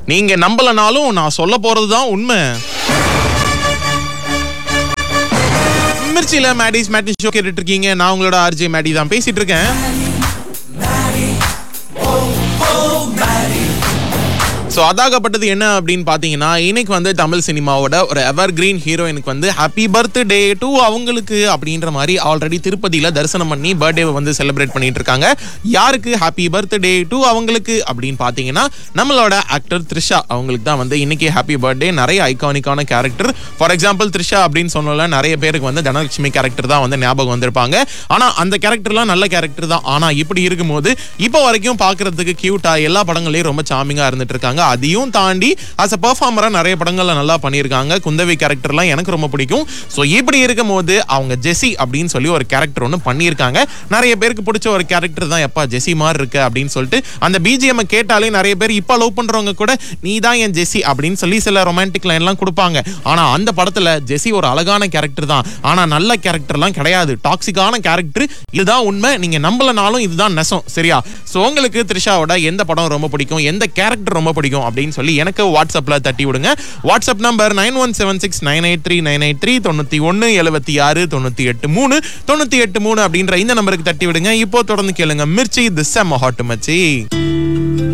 நீங்க நம்பலனாலும் நான் சொல்ல போறதுதான் உண்மை மிர்ச்சியில மேடிஸ் மேட்டி ஷோ கேட்டுட்டு இருக்கீங்க நான் உங்களோட ஆர்ஜே மேடி தான் பேசிட்டு இருக்கேன் ஸோ அதாகப்பட்டது என்ன அப்படின்னு பார்த்தீங்கன்னா இன்னைக்கு வந்து தமிழ் சினிமாவோட ஒரு எவர் கிரீன் ஹீரோயினுக்கு வந்து ஹாப்பி பர்த்டே டு அவங்களுக்கு அப்படின்ற மாதிரி ஆல்ரெடி திருப்பதியில் தரிசனம் பண்ணி பர்த்டேவை வந்து செலிப்ரேட் பண்ணிட்டு இருக்காங்க யாருக்கு ஹாப்பி பர்த்டே டு அவங்களுக்கு அப்படின்னு பார்த்தீங்கன்னா நம்மளோட ஆக்டர் த்ரிஷா அவங்களுக்கு தான் வந்து இன்னைக்கு ஹாப்பி பர்த்டே நிறைய ஐகானிக்கான கேரக்டர் ஃபார் எக்ஸாம்பிள் த்ரிஷா அப்படின்னு சொன்னோம்ல நிறைய பேருக்கு வந்து தனலட்சுமி கேரக்டர் தான் வந்து ஞாபகம் வந்திருப்பாங்க ஆனால் அந்த கேரக்டர்லாம் நல்ல கேரக்டர் தான் ஆனால் இப்படி இருக்கும்போது இப்போ வரைக்கும் பார்க்கறதுக்கு கியூட்டா எல்லா படங்களையும் ரொம்ப சாமிங்கா இருந்துட்டு இருக்காங்க அதையும் தாண்டி அஸ் அ பெர்ஃபார்மரா நிறைய படங்கள்ல நல்லா பண்ணியிருக்காங்க குந்தவி கேரக்டர்லாம் எனக்கு ரொம்ப பிடிக்கும் ஸோ இப்படி இருக்கும்போது அவங்க ஜெஸி அப்படின்னு சொல்லி ஒரு கேரக்டர் ஒன்று பண்ணியிருக்காங்க நிறைய பேருக்கு பிடிச்ச ஒரு கேரக்டர் தான் எப்பா ஜெஸி மாதிரி இருக்கு அப்படின்னு சொல்லிட்டு அந்த பிஜிஎம் கேட்டாலே நிறைய பேர் இப்போ லவ் பண்றவங்க கூட நீ தான் என் ஜெஸி அப்படின்னு சொல்லி சில ரொமான்டிக் லைன்லாம் கொடுப்பாங்க ஆனா அந்த படத்துல ஜெஸி ஒரு அழகான கேரக்டர் தான் ஆனா நல்ல கேரக்டர்லாம் கிடையாது டாக்ஸிக்கான கேரக்டர் இதுதான் உண்மை நீங்க நம்பலனாலும் இதுதான் நெசம் சரியா ஸோ உங்களுக்கு த்ரிஷாவோட எந்த படம் ரொம்ப பிடிக்கும் எந்த கேரக்டர் ரொம்ப பிடிக்கும் அப்படின்னு சொல்லி எனக்கு வாட்ஸ்அப்ல தட்டி விடுங்க WhatsApp number nine one seven six nine eight three nine eight three தொண்ணூத்தி ஒன்னு எழுபத்தி ஆறு தொண்ணூத்தி எட்டு மூணு தொண்ணூத்தி எட்டு மூணு அப்படின்ற இந்த நம்பருக்கு தட்டி விடுங்க இப்போ தொடர்ந்து கேளுங்க மிர்ச்சி திஸ் செம்ம ஹாட்டு மச்சி